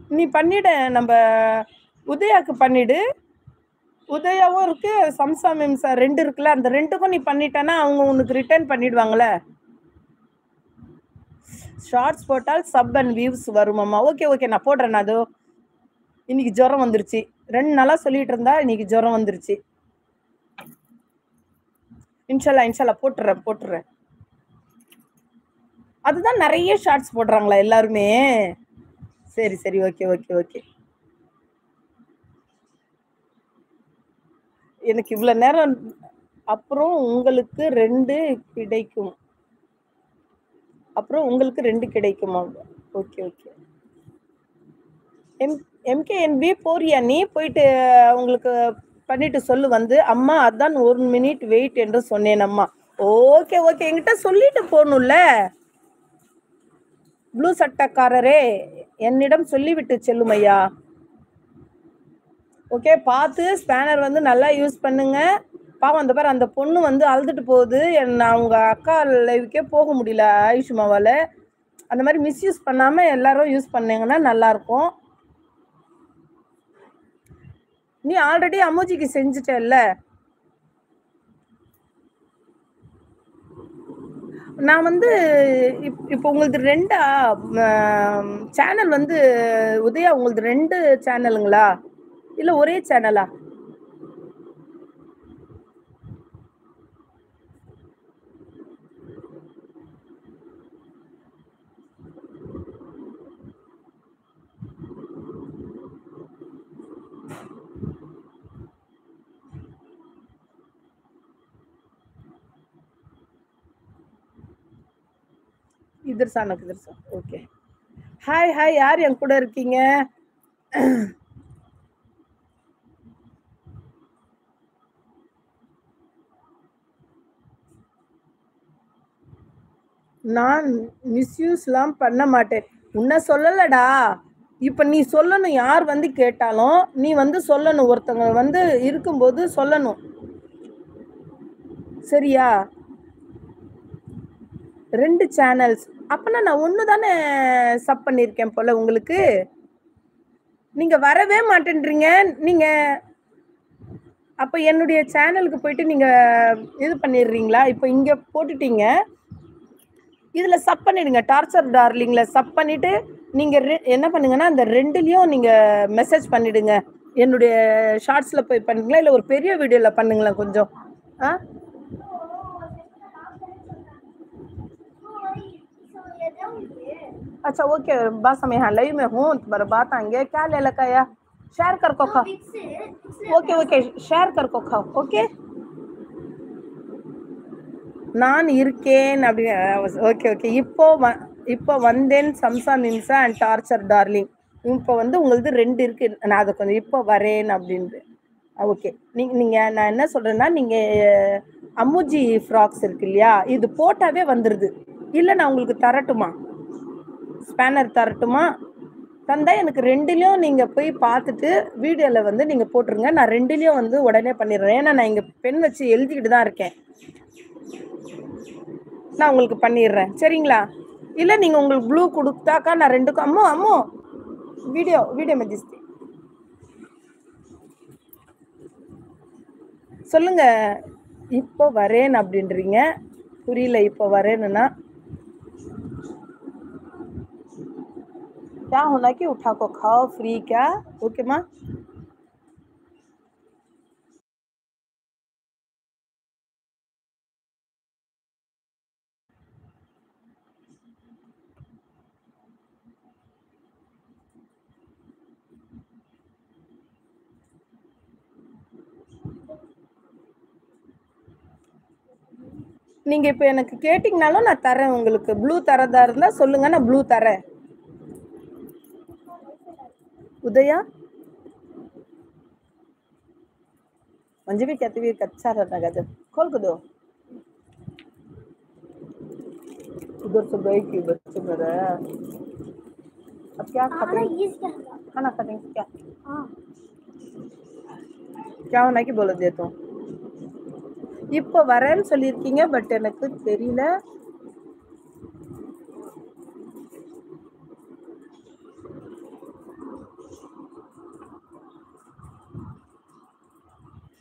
நீ பண்ணிடு நம்ம உதயாக்கு பண்ணிடு உதயாவும் இருக்கு சம்சா மிம்சா ரெண்டு இருக்குல்ல அந்த ரெண்டுக்கும் நீ பண்ணிட்டேன்னா அவங்க உனக்கு ரிட்டர்ன் பண்ணிடுவாங்கல்ல ஷார்ட்ஸ் போட்டால் சப் அண்ட் வியூஸ் வருமாம்மா ஓகே ஓகே நான் போடுறேன் நான் அதோ இன்னைக்கு ஜுரம் வந்துருச்சு ரெண்டு நாளா சொல்லிட்டு இருந்தா இன்னைக்கு ஜுரம் வந்துருச்சு இன்ஷால்லா இன்ஷால்லா போட்டுறேன் போட்டுறேன் அதுதான் நிறைய ஷார்ட்ஸ் போடுறாங்களா எல்லாருமே சரி சரி ஓகே ஓகே ஓகே எனக்கு இவ்வளவு நேரம் அப்புறம் உங்களுக்கு ரெண்டு கிடைக்கும் அப்புறம் உங்களுக்கு ரெண்டு கிடைக்குமா ஓகே ஓகே எம் எம்கேஎன்பி போறியா நீ போயிட்டு உங்களுக்கு பண்ணிட்டு சொல்லு வந்து அம்மா அதான் ஒரு மினிட் வெயிட் என்று சொன்னேன் அம்மா ஓகே ஓகே என்கிட்ட சொல்லிட்டு போகணும்ல ப்ளூ சட்டக்காரரே என்னிடம் சொல்லிவிட்டு செல்லும் ஐயா ஓகே பார்த்து ஸ்பேனர் வந்து நல்லா யூஸ் பண்ணுங்க பாவம் அந்த பாரு அந்த பொண்ணு வந்து அழுதுட்டு போகுது என்ன அவங்க அக்கா லைவுக்கே போக முடியல ஆயுஷ்மாவால் அந்த மாதிரி மிஸ்யூஸ் பண்ணாம எல்லாரும் யூஸ் பண்ணீங்கன்னா நல்லா இருக்கும் நீ ஆல்ரெடி அம்மூஜிக்கு செஞ்சுட்டல்ல நான் வந்து இப் இப்போ உங்களது ரெண்டா சேனல் வந்து உதயா உங்களது ரெண்டு சேனலுங்களா இல்லை ஒரே சேனலா இதர்சா எனக்கு இதர்சா ஓகே ஹாய் ஹாய் யார் என் கூட இருக்கீங்க நான் மிஸ்யூஸ்லாம் பண்ண மாட்டேன் உன்னை சொல்லலடா இப்போ நீ சொல்லணும் யார் வந்து கேட்டாலும் நீ வந்து சொல்லணும் ஒருத்தவங்க வந்து இருக்கும்போது சொல்லணும் சரியா ரெண்டு சேனல்ஸ் அப்பனா நான் ஒன்று தானே சப் பண்ணியிருக்கேன் போல உங்களுக்கு நீங்க வரவே மாட்டேன்றீங்க நீங்க அப்போ என்னுடைய சேனலுக்கு போயிட்டு நீங்க இது பண்ணிடுறீங்களா இப்போ இங்க போட்டுட்டீங்க இதுல சப் பண்ணிடுங்க டார்ச்சர் டார்லிங்ல சப் பண்ணிட்டு நீங்க ரெ- என்ன பண்ணுங்கன்னா அந்த ரெண்டுலயும் நீங்க மெசேஜ் பண்ணிடுங்க என்னுடைய ஷார்ட்ஸ்ல போய் பண்ணுங்களா இல்ல ஒரு பெரிய வீடியோல பண்ணுங்களேன் கொஞ்சம் ஆ अच्छा ओके बस हम यहाँ लाइव में हूँ तुम्हारा बात आएंगे क्या ले लगा या शेयर कर को खाओ ஓகே ஓகே ஷேர் கர்க்கோ खाओ ஓகே நான் இருக்கேன் அப்படி ஓகே ஓகே இப்போ வ- இப்போ வந்தேன் சம்சா மிம்சா அண்ட் டார்ச்சர் டார்லிங் இப்போ வந்து உங்களது ரெண்டு இருக்கு நான் அதை கொஞ்சம் இப்போ வரேன் அப்படின்ட்டு ஓகே நீங்க நீங்க நான் என்ன சொல்றேன்னா நீங்க அம்முஜி ஃப்ராக்ஸ் இருக்கு இல்லையா இது போட்டாவே வந்துருது இல்லை நான் உங்களுக்கு தரட்டுமா ஸ்பேனர் தரட்டுமா தந்தா எனக்கு ரெண்டுலேயும் நீங்கள் போய் பார்த்துட்டு வீடியோவில் வந்து நீங்கள் போட்டுருங்க நான் ரெண்டுலேயும் வந்து உடனே பண்ணிடுறேன் ஏன்னா நான் இங்கே பென் வச்சு எழுதிக்கிட்டு தான் இருக்கேன் நான் உங்களுக்கு பண்ணிடுறேன் சரிங்களா இல்லை நீங்கள் உங்களுக்கு ப்ளூ கொடுத்தாக்கா நான் ரெண்டுக்கும் அம்மோ அம்மோ வீடியோ வீடியோ மெஜிஸ்டி சொல்லுங்க இப்போ வரேன் அப்படின்றீங்க புரியல இப்போ வரேன்னுனா क्या होना कि उठा को खाओ फ्री क्या ओके माँ நீங்க இப்போ எனக்கு கேட்டிங்கனாலும் நான் தரேன் உங்களுக்கு ப்ளூ தரதா இருந்தா சொல்லுங்க நான் ப்ளூ தரேன் उदया मंजू भी कहती हुई अच्छा रहता गजब खोल को दो उधर से गई की बच्चे मेरा अब क्या खाते हैं खाना खाते हैं क्या क्या होना कि बोलो दे तो இப்போ வரேன்னு சொல்லியிருக்கீங்க பட் எனக்கு தெரியல